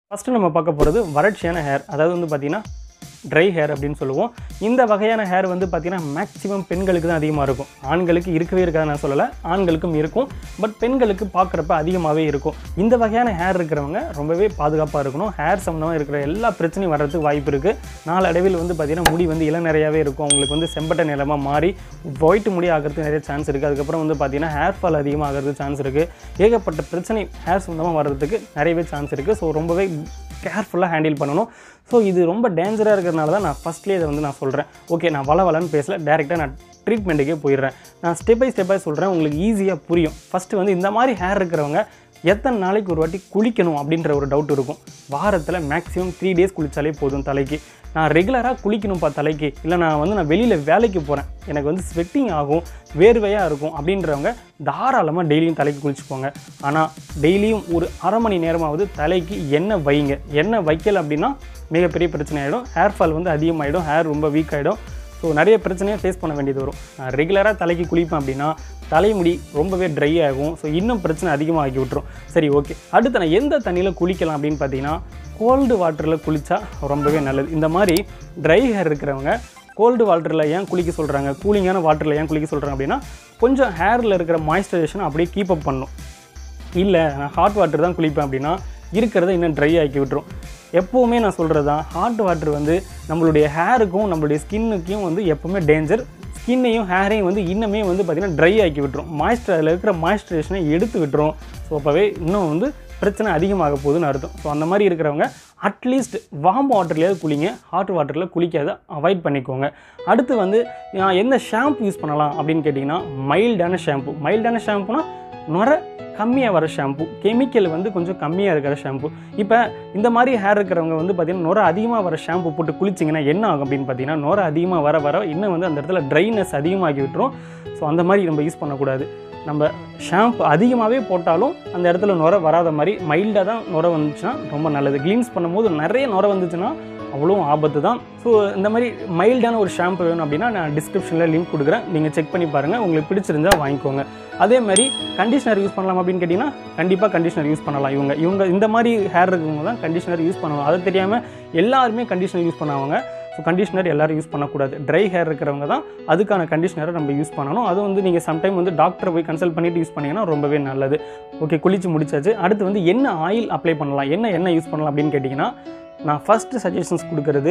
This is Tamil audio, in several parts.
ஃபஸ்ட்டு நம்ம பார்க்க போகிறது வறட்சியான ஹேர் அதாவது வந்து பார்த்திங்கன்னா ட்ரை ஹேர் அப்படின்னு சொல்லுவோம் இந்த வகையான ஹேர் வந்து பார்த்திங்கன்னா மேக்ஸிமம் பெண்களுக்கு தான் அதிகமாக இருக்கும் ஆண்களுக்கு இருக்கவே இருக்காது நான் சொல்லலை ஆண்களுக்கும் இருக்கும் பட் பெண்களுக்கு பார்க்குறப்ப அதிகமாகவே இருக்கும் இந்த வகையான ஹேர் இருக்கிறவங்க ரொம்பவே பாதுகாப்பாக இருக்கணும் ஹேர் சம்மந்தமாக இருக்கிற எல்லா பிரச்சனையும் வர்றதுக்கு வாய்ப்பு இருக்குது நாளடைவில் வந்து பார்த்திங்கன்னா முடி வந்து இளநறையாகவே இருக்கும் அவங்களுக்கு வந்து செம்பட்ட நிலமாக மாறி ஒயிட் முடி ஆகிறதுக்கு நிறைய சான்ஸ் இருக்குது அதுக்கப்புறம் வந்து பார்த்திங்கன்னா ஹேர் ஃபால் அதிகமாக ஆகிறதுக்கு சான்ஸ் இருக்குது ஏகப்பட்ட பிரச்சனை ஹேர் சம்மந்தமாக வர்றதுக்கு நிறையவே சான்ஸ் இருக்குது ஸோ ரொம்பவே கேர்ஃபுல்லாக ஹேண்டில் பண்ணணும் ஸோ இது ரொம்ப டேஞ்சராக இருக்கிறதுனால தான் நான் ஃபஸ்ட்லேயே இதை வந்து நான் சொல்கிறேன் ஓகே நான் வள வளன்னு பேசல டேரெக்டாக நான் ட்ரீட்மெண்ட்டுக்கே போயிடுறேன் நான் ஸ்டெப் பை ஸ்டெப்பாக சொல்கிறேன் உங்களுக்கு ஈஸியாக புரியும் ஃபஸ்ட்டு வந்து இந்த மாதிரி ஹேர் இருக்கிறவங்க எத்தனை நாளைக்கு ஒரு வாட்டி குளிக்கணும் அப்படின்ற ஒரு டவுட் இருக்கும் வாரத்தில் மேக்ஸிமம் த்ரீ டேஸ் குளித்தாலே போதும் தலைக்கு நான் ரெகுலராக குளிக்கணும்ப்பா தலைக்கு இல்லை நான் வந்து நான் வெளியில் வேலைக்கு போகிறேன் எனக்கு வந்து ஸ்வெட்டிங் ஆகும் வேர்வையாக இருக்கும் அப்படின்றவங்க தாராளமாக டெய்லியும் தலைக்கு குளிச்சுக்கோங்க ஆனால் டெய்லியும் ஒரு அரை மணி நேரமாவது தலைக்கு எண்ணெய் வைங்க எண்ணெய் வைக்கல அப்படின்னா மிகப்பெரிய பிரச்சனை ஆகிடும் ஹேர் ஃபால் வந்து அதிகமாகிடும் ஹேர் ரொம்ப வீக் ஆகிடும் ஸோ நிறைய பிரச்சனையை ஃபேஸ் பண்ண வேண்டியது வரும் நான் ரெகுலராக தலைக்கு குளிப்பேன் அப்படின்னா தலைமுடி ரொம்பவே ட்ரை ஆகும் ஸோ இன்னும் பிரச்சனை அதிகமாக ஆக்கி விட்டுரும் சரி ஓகே அடுத்து நான் எந்த தண்ணியில் குளிக்கலாம் அப்படின்னு பார்த்தீங்கன்னா கோல்டு வாட்டரில் குளித்தா ரொம்பவே நல்லது இந்த மாதிரி ட்ரை ஹேர் இருக்கிறவங்க கோல்டு வாட்டரில் ஏன் குளிக்க சொல்கிறாங்க கூலிங்கான வாட்டரில் ஏன் குளிக்க சொல்கிறாங்க அப்படின்னா கொஞ்சம் ஹேரில் இருக்கிற மாய்ஸ்சரைசேஷனை அப்படியே கீப் அப் பண்ணும் இல்லை நான் ஹாட் வாட்டர் தான் குளிப்பேன் அப்படின்னா இருக்கிறத இன்னும் ட்ரை ஆக்கி விட்டுரும் எப்போவுமே நான் சொல்கிறது தான் ஹாட் வாட்டர் வந்து நம்மளுடைய ஹேருக்கும் நம்மளுடைய ஸ்கின்னுக்கும் வந்து எப்போவுமே டேஞ்சர் ஸ்கின்னையும் ஹேரையும் வந்து இன்னுமே வந்து பார்த்திங்கன்னா ட்ரை ஆக்கி விட்டுரும் மாய்ஸ்டர் அதில் இருக்கிற மாய்ஸ்சரைசேஷனை எடுத்து விட்டுரும் ஸோ அப்போவே இன்னும் வந்து பிரச்சனை அதிகமாக போகுதுன்னு அர்த்தம் ஸோ அந்த மாதிரி இருக்கிறவங்க அட்லீஸ்ட் வார்ம் வாட்டர்லேயாவது குளிங்க ஹாட் வாட்டரில் குளிக்காத அவாய்ட் பண்ணிக்கோங்க அடுத்து வந்து நான் எந்த ஷாம்பு யூஸ் பண்ணலாம் அப்படின்னு கேட்டிங்கன்னா மைல்டான ஷாம்பு மைல்டான ஷாம்புனா நுர கம்மியாக வர ஷாம்பு கெமிக்கல் வந்து கொஞ்சம் கம்மியாக இருக்கிற ஷாம்பு இப்போ இந்த மாதிரி ஹேர் இருக்கிறவங்க வந்து பார்த்திங்கன்னா நுர அதிகமாக வர ஷாம்பு போட்டு குளிச்சிங்கன்னா என்ன ஆகும் அப்படின்னு பார்த்தீங்கன்னா நுர அதிகமாக வர வர இன்னும் வந்து அந்த இடத்துல ட்ரைனஸ் அதிகமாகி விட்டுரும் ஸோ அந்த மாதிரி நம்ம யூஸ் பண்ணக்கூடாது நம்ம ஷாம்பு அதிகமாகவே போட்டாலும் அந்த இடத்துல நுர வராத மாதிரி மைல்டாக தான் நுர வந்துச்சுன்னா ரொம்ப நல்லது க்ளீன்ஸ் பண்ணும்போது நிறைய நுர வந்துச்சுன்னா அவ்வளோ ஆபத்து தான் ஸோ இந்த மாதிரி மைல்டான ஒரு ஷாம்பு வேணும் அப்படின்னா நான் டிஸ்கிரிப்ஷனில் லிங்க் கொடுக்குறேன் நீங்கள் செக் பண்ணி பாருங்கள் உங்களுக்கு பிடிச்சிருந்தா வாங்கிக்கோங்க அதே மாதிரி கண்டிஷனர் யூஸ் பண்ணலாம் அப்படின்னு கேட்டிங்கன்னா கண்டிப்பாக கண்டிஷனர் யூஸ் பண்ணலாம் இவங்க இவங்க இந்த மாதிரி ஹேர் இருக்கவங்க தான் கண்டிஷனர் யூஸ் பண்ணுவாங்க அது தெரியாமல் எல்லாருமே கண்டிஷனர் யூஸ் பண்ணுவாங்க ஸோ கண்டிஷனர் எல்லாரும் யூஸ் பண்ணக்கூடாது ட்ரை ஹேர் இருக்கிறவங்க தான் அதுக்கான கண்டிஷனரை நம்ம யூஸ் பண்ணணும் அது வந்து நீங்கள் சம்டைம் வந்து டாக்டரை போய் கன்சல்ட் பண்ணிட்டு யூஸ் பண்ணிங்கன்னா ரொம்பவே நல்லது ஓகே குளிச்சு முடிச்சாச்சு அடுத்து வந்து என்ன ஆயில் அப்ளை பண்ணலாம் என்ன என்ன யூஸ் பண்ணலாம் அப்படின்னு கேட்டிங்கன்னா நான் ஃபஸ்ட்டு சஜஷன்ஸ் கொடுக்கறது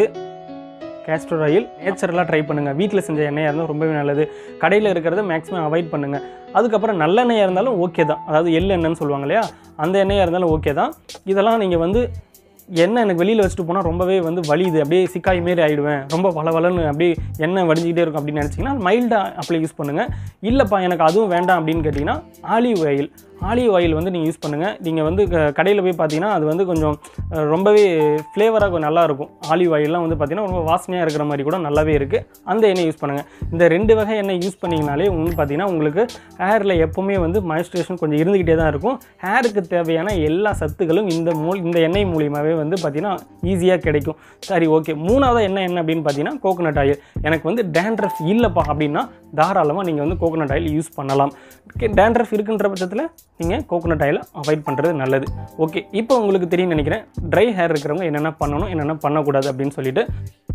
கேஸ்டர் ஆயில் நேச்சுரலாக ட்ரை பண்ணுங்கள் வீட்டில் செஞ்ச எண்ணெயாக இருந்தால் ரொம்பவே நல்லது கடையில் இருக்கிறத மேக்ஸிமம் அவாய்ட் பண்ணுங்கள் அதுக்கப்புறம் நல்லெண்ணெயாக இருந்தாலும் ஓகே தான் அதாவது எள் எண்ணெய்னு சொல்லுவாங்க இல்லையா அந்த எண்ணெயாக இருந்தாலும் ஓகே தான் இதெல்லாம் நீங்கள் வந்து எண்ணெய் எனக்கு வெளியில் வச்சுட்டு போனால் ரொம்பவே வந்து வலியுது அப்படியே சிக்காய் மாரி ஆகிடுவேன் ரொம்ப வள வளன்னு அப்படியே எண்ணெய் வடிஞ்சிக்கிட்டே இருக்கும் அப்படின்னு நினச்சிங்கன்னா மைல்டாக அப்ளை யூஸ் பண்ணுங்கள் இல்லைப்பா எனக்கு அதுவும் வேண்டாம் அப்படின்னு கேட்டிங்கன்னா ஆலிவ் ஆயில் ஆலிவ் ஆயில் வந்து நீங்கள் யூஸ் பண்ணுங்கள் நீங்கள் வந்து கடையில் போய் பார்த்தீங்கன்னா அது வந்து கொஞ்சம் அஹ், ரொம்பவே ஃப்ளேவராக கொஞ்சம் நல்லா இருக்கும் ஆலிவ் ஆயிலெலாம் வந்து பார்த்தீங்கன்னா ரொம்ப வாசனையாக இருக்கிற மாதிரி கூட நல்லாவே இருக்குது அந்த எண்ணெய் யூஸ் பண்ணுங்கள் இந்த ரெண்டு வகை எண்ணெய் யூஸ் பண்ணிங்கனாலே வந்து பார்த்தீங்கன்னா உங்களுக்கு ஹேரில் எப்போவுமே வந்து மாய்ஸ்சரைசேஷன் கொஞ்சம் இருந்துக்கிட்டே தான் இருக்கும் ஹேருக்கு தேவையான எல்லா சத்துக்களும் இந்த மூல் இந்த எண்ணெய் மூலியமாகவே வந்து பார்த்தீங்கன்னா ஈஸியாக கிடைக்கும் சரி ஓகே மூணாவது என்ன என்ன அப்படின்னு பார்த்தீங்கன்னா கோகோனட் ஆயில் எனக்கு வந்து டேண்ட்ரஃப் இல்லைப்பா அப்படின்னா தாராளமாக நீங்கள் வந்து கோகோனட் ஆயில் யூஸ் பண்ணலாம் டேண்ட்ரஃப் இருக்குன்ற பட்சத்தில் நீங்கள் கோகோனட் ஆயிலை அவாய்ட் பண்ணுறது நல்லது ஓகே இப்போ உங்களுக்கு தெரியும் நினைக்கிறேன் ட்ரை ஹேர் இருக்கிறவங்க என்னென்ன பண்ணணும் என்னென்ன பண்ணக்கூடாது அப்படின்னு சொல்லிட்டு